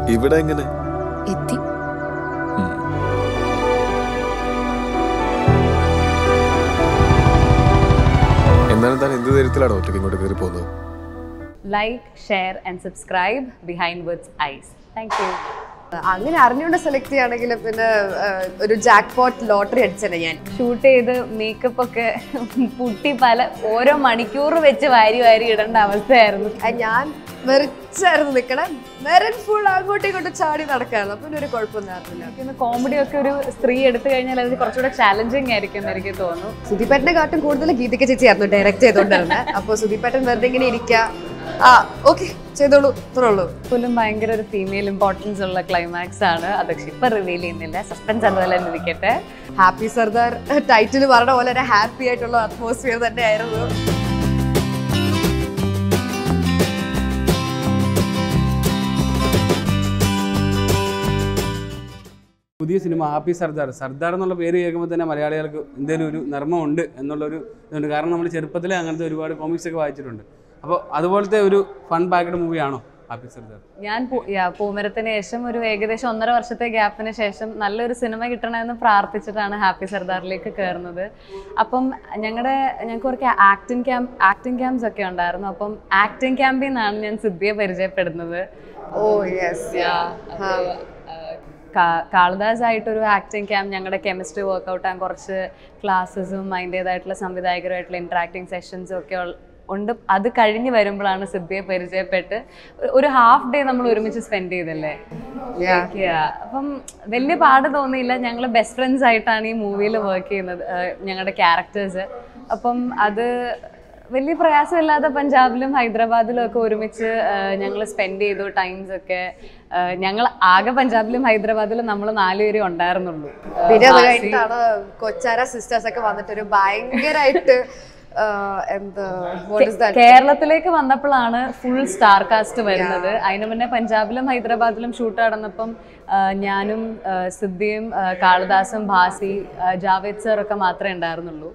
ഇവിടെ എങ്ങനെ എത്തി എന്നാലും താൻ എന്ത് ധൈര്യത്തിലാണ് ഒറ്റയ്ക്ക് ഇങ്ങോട്ട് കയറി പോകുന്നത് like, share, and subscribe behind Words Eyes. Thank you. അങ്ങനെ അറിഞ്ഞുകൊണ്ട് സെലക്ട് ചെയ്യുകയാണെങ്കിൽ പിന്നെ ആ, ഒരു ജാക്ക് പോട്ട് ലോട്ടറി അടിച്ചനെ ഞാൻ ഷൂട്ട് ചെയ്ത് മേക്കപ്പ് ഒക്കെ പുട്ടി പല ഓരോ മണിക്കൂർ വെച്ച് വാരി വാരി ഇടേണ്ട അവസ്ഥയായിരുന്നു ആ, ഞാൻ വെറിച്ചായിരുന്നു നിൽക്കണേ മെറിൻ ഫുൾ അങ്ങോട്ടും ഇങ്ങോട്ടും ചാടി നടക്കായിരുന്നു അപ്പൊ പിന്നെ ഒരു കുഴപ്പമൊന്നും പിന്നെ കോമഡി ഒക്കെ ഒരു സ്ത്രീ എടുത്തു കഴിഞ്ഞാൽ അത് കുറച്ചുകൂടെ ചാലഞ്ചിങ് ആയിരിക്കും എന്ന് എനിക്ക് തോന്നുന്നു സുധിപേട്ടനെ കാട്ടും കൂടുതൽ ഗീതിക ചേച്ചിയായിരുന്നു ഡയറക്റ്റ് ചെയ്തോണ്ടിരുന്നത് അപ്പൊ സുധിപേട്ടൻ വെറുതെ ഇങ്ങനെ ഇരിക്കുക ആ ഓക്കെ ചെയ്തോളൂ ഇത്രയുള്ളൂ പോലും ഭയങ്കര ഒരു ഫീമെയിൽ ഇമ്പോർട്ടൻസ് ഉള്ള ക്ലൈമാക്സ് ആണ് അത് പക്ഷെ ഇപ്പൊ റിവീൽ ചെയ്യുന്നില്ല സസ്പെൻസ് അതുപോലെ തന്നെ ഇരിക്കട്ടെ ഹാപ്പി സർദാർ ടൈറ്റിൽ പറഞ്ഞ പോലെ ഒരു ഹാപ്പി ആയിട്ടുള്ള അറ്റ്മോസ്ഫിയർ തന്നെയായിരുന്നു പുതിയ സിനിമ ഹാപ്പി സർദാർ സർദാർ എന്നുള്ള പേര് കേൾക്കുമ്പോൾ തന്നെ മലയാളികൾക്ക് എന്തെങ്കിലും ഒരു നർമ്മമുണ്ട് എന്നുള്ളൊരു ഇതുണ്ട് കാരണം നമ്മൾ ചെറുപ്പത്തിലെ അങ്ങനത്തെ ഒരുപാട് കോമിക്സ് ഒക്കെ വായിച്ചിട്ടുണ്ട് അപ്പോൾ അതുപോലത്തെ ഒരു ഫൺ പാക്കഡ് മൂവിയാണോ ഹാപ്പി സർദാർ ഞാൻ പൂ- യാ, പൂമരത്തിന് ശേഷം ഒരു ഏകദേശം ഒന്നര വർഷത്തെ ഗ്യാപ്പിന് ശേഷം നല്ലൊരു സിനിമ കിട്ടണമെന്ന് പ്രാർത്ഥിച്ചിട്ടാണ് ഹാപ്പി സർദാറിലേക്ക് കയറുന്നത് അപ്പം ഞങ്ങളുടെ ഞങ്ങൾക്ക് കുറച്ച് ആക്ടിങ് ക്യാമ്പ് ആക്ടിങ് ക്യാമ്പ്സ് ഒക്കെ ഉണ്ടായിരുന്നു അപ്പം ആക്ടിങ് ക്യാമ്പിൽ നിന്നാണ് ഞാൻ സിദ്ധിയെ പരിചയപ്പെടുന്നത് ഓ യെസ് കാ- കാളിദാസ് ആയിട്ടൊരു ആക്ടിങ് ക്യാമ്പ് ഞങ്ങളുടെ കെമിസ്ട്രി വർക്കൗട്ട് ആകാൻ കുറച്ച് ക്ലാസ്സസും അതിൻ്റേതായിട്ടുള്ള സംവിധായകരുമായിട്ടുള്ള ഇൻട്രാക്ടിങ് സെഷൻസും ഒക്കെ ഉൾ- ഉണ്ട് അത് കഴിഞ്ഞ് വരുമ്പോഴാണ് സിദ്ധിയെ പരിചയപ്പെട്ട് ഒരു- ഒരു ഹാഫ് ഡേ നമ്മൾ ഒരുമിച്ച് സ്പെൻഡ് ചെയ്തല്ലേ Yeah. അപ്പം വലിയ പാട് തോന്നിയില്ല ഞങ്ങൾ ബെസ്റ്റ് ഫ്രണ്ട്സ് ആയിട്ടാണ് ഈ മൂവിയിൽ വർക്ക് ചെയ്യുന്നത് ആഹ് ഞങ്ങളുടെ ക്യാരക്ടേഴ്സ് അപ്പം അത് വലിയ പ്രയാസമില്ലാതെ പഞ്ചാബിലും ഹൈദരാബാദിലും ഒക്കെ ഒരുമിച്ച് ഞങ്ങൾ സ്പെൻഡ് ചെയ്തു ടൈംസ് ഒക്കെ ഞങ്ങൾ ആകെ പഞ്ചാബിലും ഹൈദരാബാദിലും നമ്മൾ നാലുപേരും ഉണ്ടായിരുന്നുള്ളൂ ആഹ് പിന്നെ അത് ബാസി- കഴിഞ്ഞിട്ടാണ് കൊച്ചാര സിസ്റ്റേഴ്സ് ഒക്കെ വന്നിട്ട് ഒരു ഭയങ്കരമായിട്ട് ആ, എന്താ what is that? കേരളത്തിലേക്ക് വന്നപ്പോഴാണ് ഫുൾ സ്റ്റാർ കാസ്റ്റ് വരുന്നത് അതിനു മുന്നേ പഞ്ചാബിലും ഹൈദരാബാദിലും ഷൂട്ട് നടന്നപ്പം ആ, ഞാനും ആ, സിദ്ധിയും ആ, കാളിദാസും ഭാസി ആ, ജാവേദ് സർ ഒക്കെ മാത്രമേ ഉണ്ടായിരുന്നുള്ളൂ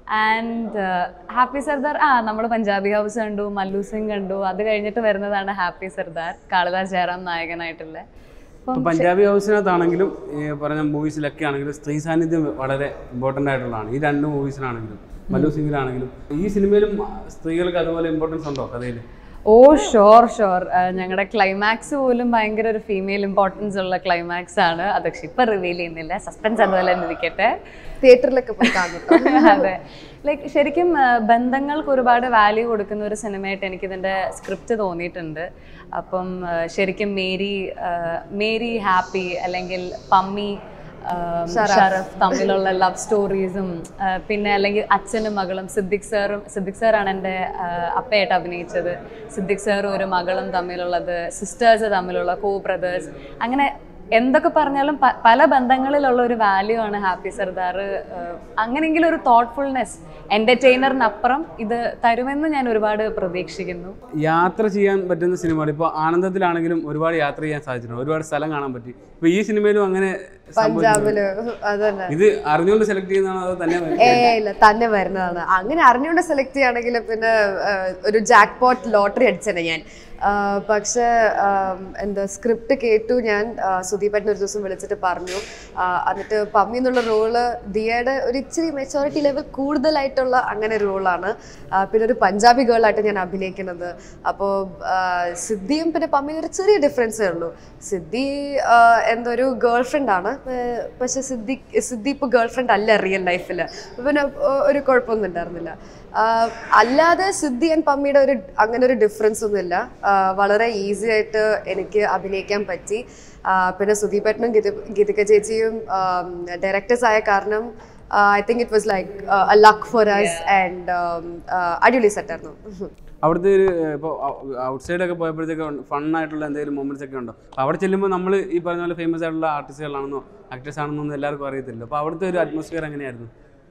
ആൻഡ് ഹാപ്പി സർദാർ ആ നമ്മൾ പഞ്ചാബി ഹൗസ് കണ്ടു മല്ലു സിംഗ് കണ്ടു അത് കഴിഞ്ഞിട്ട് വരുന്നതാണ് ഹാപ്പി സർദാർ കാളിദാസ് ജയറാം നായകനായിട്ടുള്ള അപ്പം ഇപ്പോൾ പഞ്ചാബി ഹൗസിനകത്താണെങ്കിലും ഈ പറഞ്ഞ മൂവീസിലൊക്കെ ആണെങ്കിലും സ്ത്രീ സാന്നിധ്യം വളരെ ഇമ്പോർട്ടൻ്റ് ആയിട്ടുള്ളതാണ് ഈ രണ്ട് മൂവീസിലാണെങ്കിലും മല്ലു സിംഗിലാണെങ്കിലും ഈ സിനിമയിലും സ്ത്രീകൾക്ക് അതുപോലെ ഇമ്പോർട്ടൻസ് ഉണ്ടോ കഥയിൽ ഓ ഷോർ ഷോർ ഞങ്ങളുടെ ക്ലൈമാക്സ് പോലും ഭയങ്കര ഒരു ഫീമെയിൽ ഇമ്പോർട്ടൻസ് ഉള്ള ക്ലൈമാക്സ് ആണ് അത് പക്ഷെ ഇപ്പൊ റിവീൽ ചെയ്യുന്നില്ല സസ്പെൻസ് അതുപോലെ തന്നെ ഇരിക്കട്ടെ തിയേറ്ററിലൊക്കെ പോയി കാണും അതെ ലൈക്ക് ശരിക്കും ആ, ബന്ധങ്ങൾക്ക് ഒരുപാട് വാല്യൂ കൊടുക്കുന്ന ഒരു സിനിമയായിട്ട് എനിക്കിതിൻ്റെ സ്ക്രിപ്റ്റ് തോന്നിയിട്ടുണ്ട് അപ്പം ആ, ശരിക്കും മേരി ആ, മേരി ഹാപ്പി അല്ലെങ്കിൽ പമ്മി ആ, ഷറഫ് തമ്മിലുള്ള ലവ് സ്റ്റോറീസും പിന്നെ അല്ലെങ്കിൽ അച്ഛനും മകളും സിദ്ദിഖ് സാറും സിദ്ദിഖ് സാറാണ് എൻ്റെ ആ, അപ്പയായിട്ട് അഭിനയിച്ചത് സിദ്ദിഖ് സാറും ഒരു മകളും തമ്മിലുള്ളത് സിസ്റ്റേഴ്സ് തമ്മിലുള്ള കോ ബ്രദേഴ്സ് അങ്ങനെ എന്തൊക്കെ പറഞ്ഞാലും പ- പല ബന്ധങ്ങളിലുള്ള ഒരു വാല്യൂ ആണ് ഹാപ്പി സർദാർ അങ്ങനെയെങ്കിലും ഒരു തോട്ട്ഫുൾനെസ് എൻ്റർടൈനറിനപ്പുറം ഇത് തരുമെന്ന് ഞാൻ ഒരുപാട് പ്രതീക്ഷിക്കുന്നു യാത്ര ചെയ്യാൻ പറ്റുന്ന സിനിമകൾ ഇപ്പോൾ ആനന്ദത്തിലാണെങ്കിലും ഒരുപാട് യാത്ര ചെയ്യാൻ സാധിച്ചിട്ടുണ്ട് ഒരുപാട് സ്ഥലം കാണാൻ പറ്റി ഇപ്പോൾ ഈ സിനിമയിലും അങ്ങനെ സംഭവിച്ചിട്ടുണ്ട്. പഞ്ചാബില് അതന്നെ ഇത് അറിഞ്ഞുകൊണ്ട് സെലക്ട് ചെയ്യുന്നതാണോ അതോ തന്നെ ഏ ഇല്ല തന്നെ വരുന്നതാണ് അങ്ങനെ അറിഞ്ഞുകൊണ്ട് സെലക്ട് ചെയ്യുകയാണെങ്കിൽ പിന്നെ ആ, ഒരു ജാക്ക് പോട്ട് ലോട്ടറി അടിച്ചനെ ഞാൻ ആ, പക്ഷേ ആം, എന്താ സ്ക്രിപ്റ്റ് കേട്ടു ഞാൻ ആ, സുദീപേട്ടൻ ഒരു ദിവസം വിളിച്ചിട്ട് പറഞ്ഞു ആ, എന്നിട്ട് പമ്മി എന്നുള്ള റോള് ദിയയുടെ ഒരു ഇച്ചിരി മെച്ചോറിറ്റി ലെവൽ കൂടുതലായിട്ടുള്ള അങ്ങനെ ഒരു റോളാണ് പിന്നെ ഒരു പഞ്ചാബി ഗേളായിട്ട് ഞാൻ അഭിനയിക്കുന്നത് അപ്പോൾ സിദ്ധിയും പിന്നെ പമ്മിയും ഒരു ചെറിയ ഡിഫറൻസേ ഉള്ളൂ സിദ്ധി ആ, എന്തോ ഒരു ഗേൾ ഫ്രണ്ട് ആണ് ഏർ പക്ഷെ സിദ്ധി സിദ്ധി ഇപ്പോൾ ഗേൾ ഫ്രണ്ട് അല്ല റിയൽ ലൈഫിൽ പിന്നെ ഒ- ഒരു കുഴപ്പമൊന്നും ഉണ്ടായിരുന്നില്ല ആ, അല്ലാതെ സിദ്ധി ആൻഡ് പമ്മിയുടെ ഒരു അങ്ങനെ ഒരു ഡിഫറൻസ് ഒന്നുമില്ല ആ, വളരെ ഈസി ആയിട്ട് എനിക്ക് അഭിനയിക്കാൻ പറ്റി ആ, പിന്നെ സുദീപേട്ടനും ഗീതി ഗീതിക ചേച്ചിയും ഡയറക്ടേഴ്സ് ആയ കാരണം I think it was like luck for us and അടിപൊളി സെറ്റായിരുന്നു അവിടുത്തെ ഒരു ഇപ്പോൾ ഔട്ട് സൈഡൊക്കെ പോയപ്പോഴത്തേക്ക് ഫൺ ആയിട്ടുള്ള എന്തെങ്കിലും മൊമെന്റ്സ് ഒക്കെ ഉണ്ടോ അപ്പോൾ അവിടെ ചെല്ലുമ്പോൾ നമ്മൾ ഈ പറഞ്ഞ പോലെ ഫേമസ് ആയിട്ടുള്ള ആർട്ടിസ്റ്റുകളാണെന്നോ ആക്ടേഴ്സ് ആണെന്നോ ഒന്നും എല്ലാവർക്കും അറിയത്തില്ല അപ്പോൾ അവിടുത്തെ ഒരു അറ്റ്മോസ്ഫിയർ എങ്ങനെയായിരുന്നു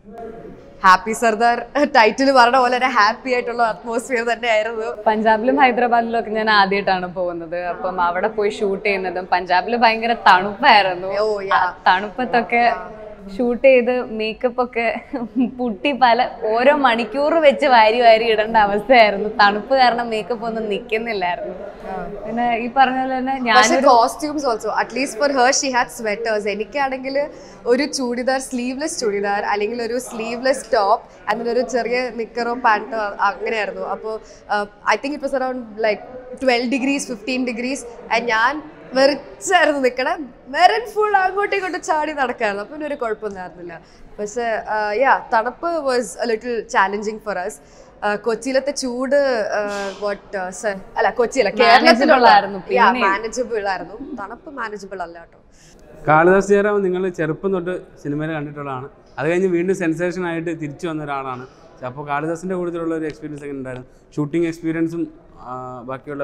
ഹാപ്പി സർദാർ ടൈറ്റിൽ പറഞ്ഞ പോലെ ഒരു ഹാപ്പി ആയിട്ടുള്ള അറ്റ്മോസ്ഫിയർ തന്നെയായിരുന്നു പഞ്ചാബിലും ഹൈദരാബാദിലും ഒക്കെ ഞാൻ ആദ്യമായിട്ടാണ് പോകുന്നത് അപ്പം അവിടെ പോയി ഷൂട്ട് ചെയ്യുന്നതും പഞ്ചാബിൽ ഭയങ്കര തണുപ്പായിരുന്നു ഓ, yeah. ആ തണുപ്പത്തൊക്കെ ഷൂട്ട് ചെയ്ത് മേക്കപ്പ് ഒക്കെ പുട്ടി പല ഓരോ മണിക്കൂർ വെച്ച് വാരി വാരി ഇടേണ്ട അവസ്ഥയായിരുന്നു തണുപ്പ് കാരണം മേക്കപ്പ് ഒന്നും നിൽക്കുന്നില്ലായിരുന്നു പിന്നെ ഈ പറഞ്ഞ പോലെ തന്നെ പക്ഷെ ഞാനൊരു costumes also at least for her she had sweaters എനിക്കാണെങ്കിൽ ഒരു ചൂടിദാർ സ്ലീവ്ലെസ് ചൂടിദാർ അല്ലെങ്കിൽ ഒരു സ്ലീവ്ലെസ് ടോപ്പ് എന്നിട്ട് ഒരു ചെറിയ നിക്കറോ പാൻറ്റോ അങ്ങനെയായിരുന്നു അപ്പോൾ I think it was around like twelve degrees fifteen degrees ഞാൻ വെറിച്ചായിരുന്നു നിൽക്കണേ മെറൻ ഫുൾ അങ്ങോട്ടും ഇങ്ങോട്ടും ചാടി നടക്കായിരുന്നു അപ്പം ഒരു കുഴപ്പമൊന്നുമായിരുന്നില്ല പക്ഷേ യാ തണുപ്പ് was a little challenging for us കൊച്ചിയിലത്തെ ചൂട് വാട്ട് അല്ല കൊച്ചിയല്ല കേരളത്തിലുള്ള ആയിരുന്നു പിന്നെയും. മാനേജബിൾ ആയിരുന്നു തണുപ്പ് മാനേജബിൾ അല്ല കേട്ടോ കാളിദാസ് ജയറാം നിങ്ങൾ ചെറുപ്പം തൊട്ട് സിനിമയിൽ കണ്ടിട്ടുള്ളതാണ് അത് കഴിഞ്ഞ് വീണ്ടും സെൻസേഷൻ ആയിട്ട് തിരിച്ചു വന്ന ഒരാളാണ് അപ്പോൾ കാളിദാസിൻ്റെ കൂടുതലുള്ള ഒരു എക്സ്പീരിയൻസ് ഒക്കെ ഉണ്ടായിരുന്നു ഷൂട്ടിംഗ് എക്സ്പീരിയൻസും ബാക്കിയുള്ള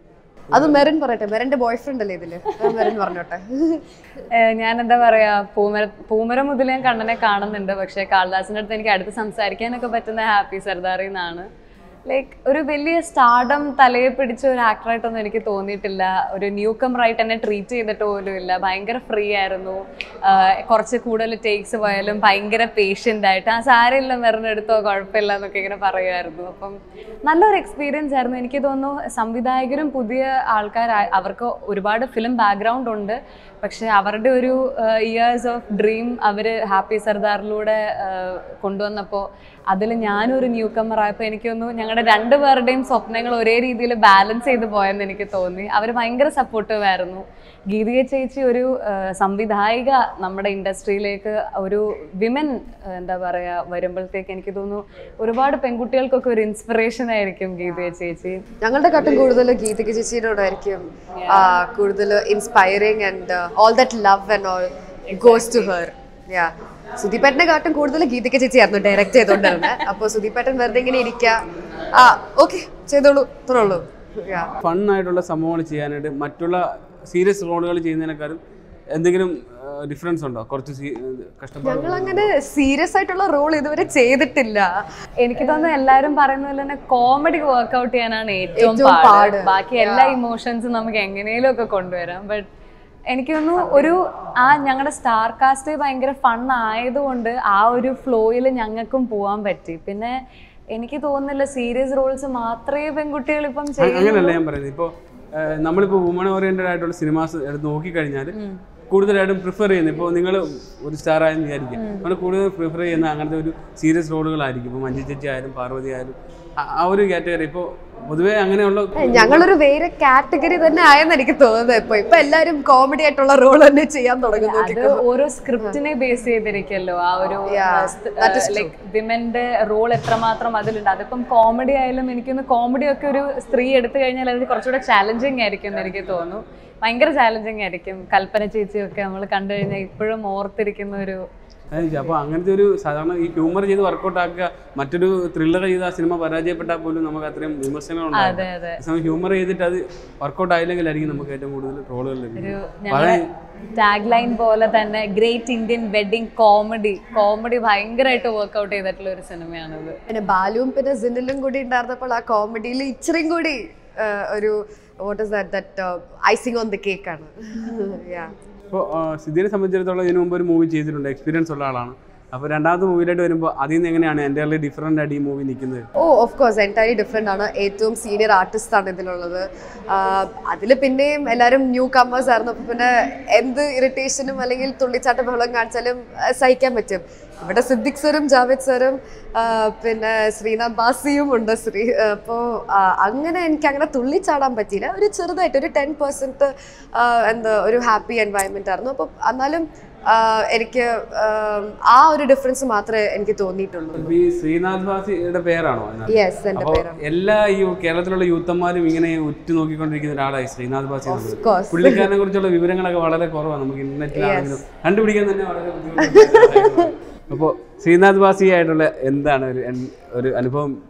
അത് മെറിൻ പറയട്ടെ മെറിന്റെ ബോയ് ഫ്രണ്ട് അല്ലേ ഇതില് അത് മെറിൻ പറഞ്ഞോട്ടെ ഏഹ് ഞാൻ എന്താ പറയാ പൂമര പൂമര മുതൽ ഞാൻ കണ്ണനെ കാണുന്നുണ്ട് പക്ഷെ കാളിദാസിന്റെ അടുത്ത് എനിക്ക് അടുത്ത് സംസാരിക്കാനൊക്കെ പറ്റുന്ന ഹാപ്പി സർദാറിൽ നിന്നാണ് ലൈക്ക് ഒരു വലിയ സ്റ്റാർഡം തലയെ പിടിച്ച ഒരു ആക്ടറായിട്ടൊന്നും എനിക്ക് തോന്നിയിട്ടില്ല ഒരു ന്യൂ കമറായിട്ട് എന്നെ ട്രീറ്റ് ചെയ്തിട്ട് പോലും ഇല്ല ഭയങ്കര ഫ്രീ ആയിരുന്നു ആഹ് കുറച്ച് കൂടുതൽ ടേക്സ് പോയാലും ഭയങ്കര പേഷ്യൻ്റ് ആയിട്ട് ആ സാരമില്ല മെറിനെടുത്തോ കുഴപ്പമില്ല എന്നൊക്കെ ഇങ്ങനെ പറയുമായിരുന്നു അപ്പം നല്ലൊരു എക്സ്പീരിയൻസ് ആയിരുന്നു എനിക്ക് തോന്നുന്നു സംവിധായകരും പുതിയ ആൾക്കാർ അവർക്ക് ഒരുപാട് ഫിലിം ബാക്ക്ഗ്രൗണ്ട് ഉണ്ട് പക്ഷെ അവരുടെ ഒരു ഇയേഴ്സ് ഓഫ് ഡ്രീം അവർ ഹാപ്പി സർദാറിലൂടെ കൊണ്ടുവന്നപ്പോൾ അതിൽ ഞാനൊരു ന്യൂ കമ്മർ ആയപ്പോൾ എനിക്ക് തോന്നുന്നു ഞങ്ങളുടെ രണ്ടുപേരുടെയും സ്വപ്നങ്ങൾ ഒരേ രീതിയിൽ ബാലൻസ് ചെയ്ത് പോയെന്ന് എനിക്ക് തോന്നി അവർ ഭയങ്കര സപ്പോർട്ടീവ് ആയിരുന്നു ഗീതിക ചേച്ചി ഒരു ആ, സംവിധായിക നമ്മുടെ ഇൻഡസ്ട്രിയിലേക്ക് ഒരു വിമൻ എന്താ പറയുക വരുമ്പോഴത്തേക്ക് എനിക്ക് തോന്നുന്നു ഒരുപാട് പെൺകുട്ടികൾക്കൊക്കെ ഒരു ഇൻസ്പിറേഷൻ ആയിരിക്കും ഗീതിക ചേച്ചി ഞങ്ങളുടെ കാട്ടും കൂടുതൽ ഗീതിക ചേച്ചിയോടായിരിക്കും കൂടുതൽ inspiring and all that love and all goes to her yeah സുദീപേട്ടനെ കാട്ടും കൂടുതൽ ഗീതിക ചേച്ചിയായിരുന്നു ഡയറക്റ്റ് ചെയ്തോണ്ടിരുന്നത് അപ്പോൾ സുദീപേട്ടൻ വെറുതെ ഇങ്ങനെ ഇരിക്കുക ആ ഓക്കെ ചെയ്തോളൂ ഇത്രേ ഉള്ളൂ യാ ഫൺ ആയിട്ടുള്ള സംഭവങ്ങൾ ചെയ്യാനായിട്ട് മറ്റുള്ള സീരിയസ് റോളുകൾ ചെയ്യുന്നതിനേക്കാളും എന്തെങ്കിലും ഡിഫറൻസ് ഉണ്ടോ കുറച്ച് സീ- കഷ്ടപ്പാട് ഞങ്ങൾ അങ്ങനെ സീരിയസ് ആയിട്ടുള്ള റോൾ ഇതുവരെ ചെയ്തിട്ടില്ല എനിക്ക് തോന്നുന്നു എല്ലാവരും പറയുന്ന പോലെ തന്നെ കോമഡി വർക്ക്ഔട്ട് ചെയ്യാനാണ് ഏറ്റവും ഏറ്റവും പാട് പാട്. ബാക്കി എല്ലാ ഇമോഷൻസും നമുക്ക് എങ്ങനെയും ഒക്കെ കൊണ്ടുവരാം ബട്ട് എനിക്ക് തോന്നുന്നു ഒരു ആ ഞങ്ങളുടെ സ്റ്റാർ കാസ്റ്റ് ഭയങ്കര ഫൺ ആയതുകൊണ്ട് ആ ഒരു ഫ്ലോയിൽ ഞങ്ങൾക്കും പോകാൻ പറ്റി പിന്നെ എനിക്ക് തോന്നുന്നില്ല സീരിയസ് റോൾസ് മാത്രമേ പെൺകുട്ടികൾ ഇപ്പം അ- ചെയ്യുന്നു അങ്ങനെയല്ല ഞാൻ പറയുന്നത് ഇപ്പോൾ നമ്മളിപ്പോൾ വുമൺ ഓറിയന്റഡ് ആയിട്ടുള്ള സിനിമാസ് എടുത്ത് നോക്കിക്കഴിഞ്ഞാൽ കൂടുതലായിട്ടും പ്രിഫർ ചെയ്യുന്നത് ഇപ്പോൾ നിങ്ങൾ ഒരു സ്റ്റാർ ആയെന്ന് വിചാരിക്കുക നമ്മൾ കൂടുതൽ പ്രിഫർ ചെയ്യുന്ന അങ്ങനത്തെ ഒരു സീരിയസ് റോളുകളായിരിക്കും ഇപ്പോൾ മഞ്ജു ചേച്ചി ആയാലും പാർവതി ആയാലും ആ- ആ ഒരു കാറ്റഗറി ഇപ്പോൾ പൊതുവേ അങ്ങനെയുള്ള ഞങ്ങളൊരു വേറെ കാറ്റഗറി തന്നെ ആയെന്ന് എനിക്ക് തോന്നുന്നത് ഇപ്പൊ ഇപ്പൊ എല്ലാരും കോമഡി ആയിട്ടുള്ള റോൾ തന്നെ ചെയ്യാൻ തുടങ്ങുന്നു അത് ഓരോ സ്ക്രിപ്റ്റിനെ ബേസ് ചെയ്തിരിക്കല്ലോ ആ ഒരു ലൈക് വിമന്റെ റോൾ എത്രമാത്രം അതിലുണ്ട് അതിപ്പം കോമഡി ആയാലും എനിക്കൊന്ന് കോമഡി ഒക്കെ ഒരു സ്ത്രീ എടുത്തു കഴിഞ്ഞാൽ അത് കുറച്ചുകൂടെ ചാലഞ്ചിങ് ആയിരിക്കും എന്ന് എനിക്ക് തോന്നുന്നു ഭയങ്കര ചാലഞ്ചിങ് ആയിരിക്കും കൽപ്പന ചേച്ചിയൊക്കെ നമ്മൾ കണ്ടു കഴിഞ്ഞാൽ ഇപ്പോഴും ഓർത്തിരിക്കുന്ന ഒരു അപ്പോൾ അങ്ങനത്തെ ഒരു സാധാരണ ഈ ഹ്യൂമർ ചെയ്ത് വർക്കൗട്ട് ആക്കുക മറ്റൊരു ത്രില്ലർ ചെയ്ത് ആ സിനിമ പരാജയപ്പെട്ടാൽ പോലും നമുക്ക് അത്രയും വിമർശനങ്ങൾ ഉണ്ടാകും അതെ അതെ സമയം ഹ്യൂമർ ചെയ്തിട്ട് അത് വർക്കൗട്ട് ആയില്ലെങ്കിലായിരിക്കും നമുക്ക് ഏറ്റവും കൂടുതൽ ട്രോളുകൾ ഒരു ലഭിക്കുന്നത് ഞങ്ങളുടെ ടാഗ് ലൈൻ പോലെ തന്നെ great Indian wedding comedy comedy ഭയങ്കരമായിട്ട് വർക്ക്ഔട്ട് ചെയ്തിട്ടുള്ള ഒരു സിനിമയാണിത് പിന്നെ ബാലുവും പിന്നെ സിനിലും കൂടി ഉണ്ടായിരുന്നപ്പോൾ ആ കോമഡിയിൽ ഇച്ചിരിയും കൂടി ആ, ഒരു what is that that icing on the cake ആണ് യാ ഇപ്പോൾ സിദ്ധിനെ സംബന്ധിച്ചിടത്തോളം ഇതിനു മുമ്പ് ഒരു മൂവി ചെയ്തിട്ടുണ്ട് എക്സ്പീരിയൻസ് ഉള്ള ആളാണ് അപ്പോൾ രണ്ടാമത്തെ മൂവിയിലായിട്ട് വരുമ്പോൾ അതിൽ നിന്ന് എങ്ങനെയാണ് എൻ്റെ ഡിഫറൻ്റ് ആയിട്ട് ഈ മൂവി നിൽക്കുന്നത് oh of course entirely different ആണ് ഏറ്റവും സീനിയർ ആർട്ടിസ്റ്റ് ആണ് ഇതിലുള്ളത് അതിൽ പിന്നെയും എല്ലാവരും ന്യൂ കമ്മേഴ്സ് ആയിരുന്നു അപ്പോൾ പിന്നെ എന്ത് ഇറിറ്റേഷനും അല്ലെങ്കിൽ തുള്ളിച്ചാട്ട ബഹളം കാണിച്ചാലും ആ, സഹിക്കാൻ പറ്റും ഇവിടെ സിദ്ദിഖ് സറും ജാവേദ് സറും ആ, പിന്നെ ശ്രീനാഥ് ബാസിയും ഉണ്ട് ശ്രീ അപ്പോൾ അങ്ങനെ എനിക്ക് അങ്ങനെ തുള്ളിച്ചാടാൻ പറ്റിയില്ല ഒരു ചെറുതായിട്ട് ഒരു ടെൻ പെർസെൻറ്റ് എന്താ ഒരു ഹാപ്പി എൻവയൺമെൻ്റ് ആയിരുന്നു അപ്പോൾ എന്നാലും ആ, എനിക്ക് ആ, ആ ഒരു ഡിഫറൻസ് മാത്രമേ എനിക്ക് തോന്നിയിട്ടുള്ളൂ ഇപ്പൊ ഈ ശ്രീനാഥ് ബാസിയുടെ പേരാണോ അതിനകത്ത്? യെസ് എൻ്റെ അപ്പോൾ പേരാണ് എല്ലാ ഈ കേരളത്തിലുള്ള യൂത്തന്മാരും ഇങ്ങനെ ഉറ്റു നോക്കിക്കൊണ്ടിരിക്കുന്ന ഒരാളായി ശ്രീനാഥ് ബാസി എന്നുള്ളത്. course. പുള്ളിക്കാരനെ കുറിച്ചുള്ള വിവരങ്ങളൊക്കെ വളരെ കുറവാണ് നമുക്ക് ഇന്റർനെറ്റിലാണെങ്കിലും കണ്ടുപിടിക്കാൻ തന്നെ വളരെ ബുദ്ധിമുട്ടാണ് അപ്പോൾ ശ്രീനാഥ് ബാസി ആയിട്ടുള്ള എന്താണ് ഒരു എൻ- ഒരു അനുഭവം പറയാമോ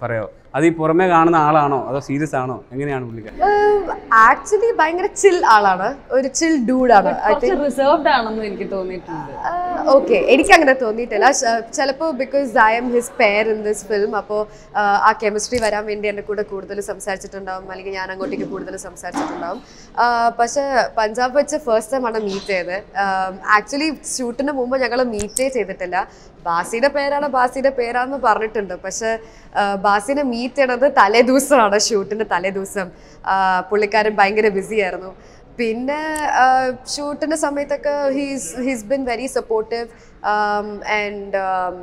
അത് ഈ പുറമേ കാണുന്ന ആളാണോ അതോ സീരിയസ് ആണോ എങ്ങനെയാണ് പുള്ളിക്കാരൻ ആക്ച്വലി ഭയങ്കര ചിൽ ആളാണ് ഒരു ചിൽ ഡൂഡാണ് ഐ കുറച്ച് റിസർവ്ഡ് ആണെന്നും എനിക്ക് തോന്നിയിട്ടുണ്ട് ഓക്കെ എനിക്ക് അങ്ങനെ തോന്നിയിട്ടില്ല ചിലപ്പോൾ because I'm his pair in this film അപ്പോൾ ആ കെമിസ്ട്രി വരാൻ വേണ്ടി എൻ്റെ കൂടെ കൂടുതൽ സംസാരിച്ചിട്ടുണ്ടാവും അല്ലെങ്കിൽ ഞാൻ അങ്ങോട്ടേക്ക് കൂടുതൽ സംസാരിച്ചിട്ടുണ്ടാവും ആ, പക്ഷേ പഞ്ചാബ് വെച്ച് ഫസ്റ്റ് ടൈം ആണ് മീറ്റ് ചെയ്തത് ആക്ച്വലി ഷൂട്ടിന് മുമ്പ് ഞങ്ങൾ മീറ്റേ ചെയ്തിട്ടില്ല ബാസിയുടെ പേരാണ് ബാസിയുടെ പേരാണെന്ന് പറഞ്ഞിട്ടുണ്ട് പക്ഷെ ആ, ബാസിനെ മീറ്റ് ചെയ്യണത് തലേ ദിവസമാണ് ഷൂട്ടിൻ്റെ തലേ ദിവസം ആ, പുള്ളിക്കാരൻ ഭയങ്കര ബിസി ആയിരുന്നു പിന്നെ ഷൂട്ടിൻ്റെ സമയത്തൊക്കെ he's he's been very supportive and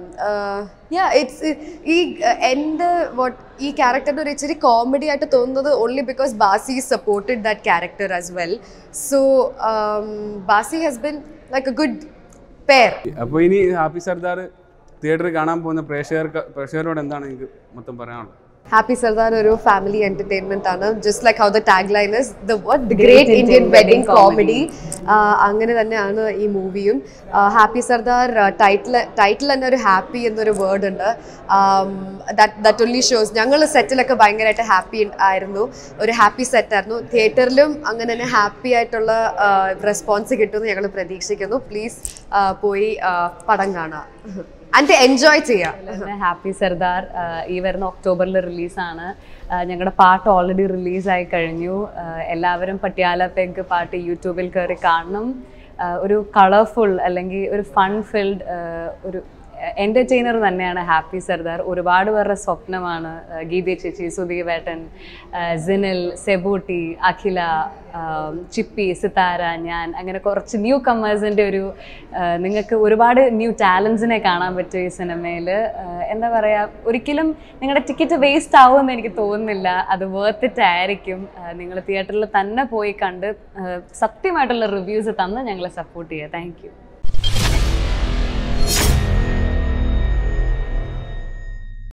yeah it's ഈ എൻ്റെ വാട്ട് ഈ ക്യാരക്ടറിൻ്റെ ഒരു ഇച്ചിരി കോമഡി ആയിട്ട് തോന്നുന്നത് only because Basi supported that character as well so Basi has been like a good pair അപ്പോൾ ഇനി ഹാപ്പി സർദാർ തിയേറ്ററിൽ കാണാൻ പോകുന്ന പ്രേക്ഷകർക്ക് പ്രേക്ഷകരോട് എന്താണ് നിങ്ങൾക്ക് മൊത്തം പറയാനുള്ളത് ഹാപ്പി സർദാർ ഒരു ഫാമിലി എന്റർടൈൻമെന്റ് ആണ് just like how the tag line is the what the great Indian wedding comedy അങ്ങനെ തന്നെയാണ് ഈ മൂവിയും ഹാപ്പി സർദാർ ടൈറ്റിൽ ടൈറ്റിൽ തന്നെ ഒരു ഹാപ്പി എന്നൊരു വേർഡ് ഉണ്ട് ദാറ്റ് ഒൺലി ഷോസ് ഞങ്ങൾ സെറ്റിലൊക്കെ ഭയങ്കരമായിട്ട് ഹാപ്പി ആയിരുന്നു ഒരു ഹാപ്പി സെറ്റ് ആയിരുന്നു തിയേറ്ററിലും അങ്ങനെ തന്നെ ഹാപ്പി ആയിട്ടുള്ള റെസ്പോൺസ് കിട്ടുമെന്ന് ഞങ്ങൾ പ്രതീക്ഷിക്കുന്നു പ്ലീസ് പോയി ആ, പടം കാണുക ആൻഡ് എൻജോയ് ചെയ്യുക ഹാപ്പി സർദാർ ആഹ് ഈ വരുന്ന ഒക്ടോബറിൽ റിലീസാണ് ഞങ്ങളുടെ പാട്ട് ഓൾറെഡി റിലീസായി കഴിഞ്ഞു ആഹ് എല്ലാവരും പട്യാല പെഗ് പാട്ട് യൂട്യൂബിൽ കയറി കാണണം ആഹ് ഒരു കളർഫുൾ അല്ലെങ്കിൽ ഒരു ഫൺ ഫിൽഡ് ഒരു എൻ്റർടൈനർ തന്നെയാണ് ഹാപ്പി സർദാർ ഒരുപാട് പേരുടെ സ്വപ്നമാണ് ആഹ് ഗീതി ചേച്ചി സുധീവേട്ടൻ ആഹ് സിനിൽ സെബൂട്ടി അഖില ആഹ് ചിപ്പി സിതാര ഞാൻ അങ്ങനെ കുറച്ച് ന്യൂ കമ്മേഴ്സിൻ്റെ ഒരു ആഹ് നിങ്ങൾക്ക് ഒരുപാട് ന്യൂ ടാലൻസിനെ കാണാൻ പറ്റും ഈ സിനിമയിൽ എന്താ പറയുക ഒരിക്കലും നിങ്ങളുടെ ടിക്കറ്റ് വേസ്റ്റ് ആവുമെന്ന് എനിക്ക് തോന്നുന്നില്ല അത് വേർത്ത് ഇറ്റ് ആയിരിക്കും നിങ്ങൾ തിയേറ്ററിൽ തന്നെ പോയി കണ്ട് ആഹ് സത്യമായിട്ടുള്ള റിവ്യൂസ് തന്ന് ഞങ്ങളെ സപ്പോർട്ട് ചെയ്യുക താങ്ക് യു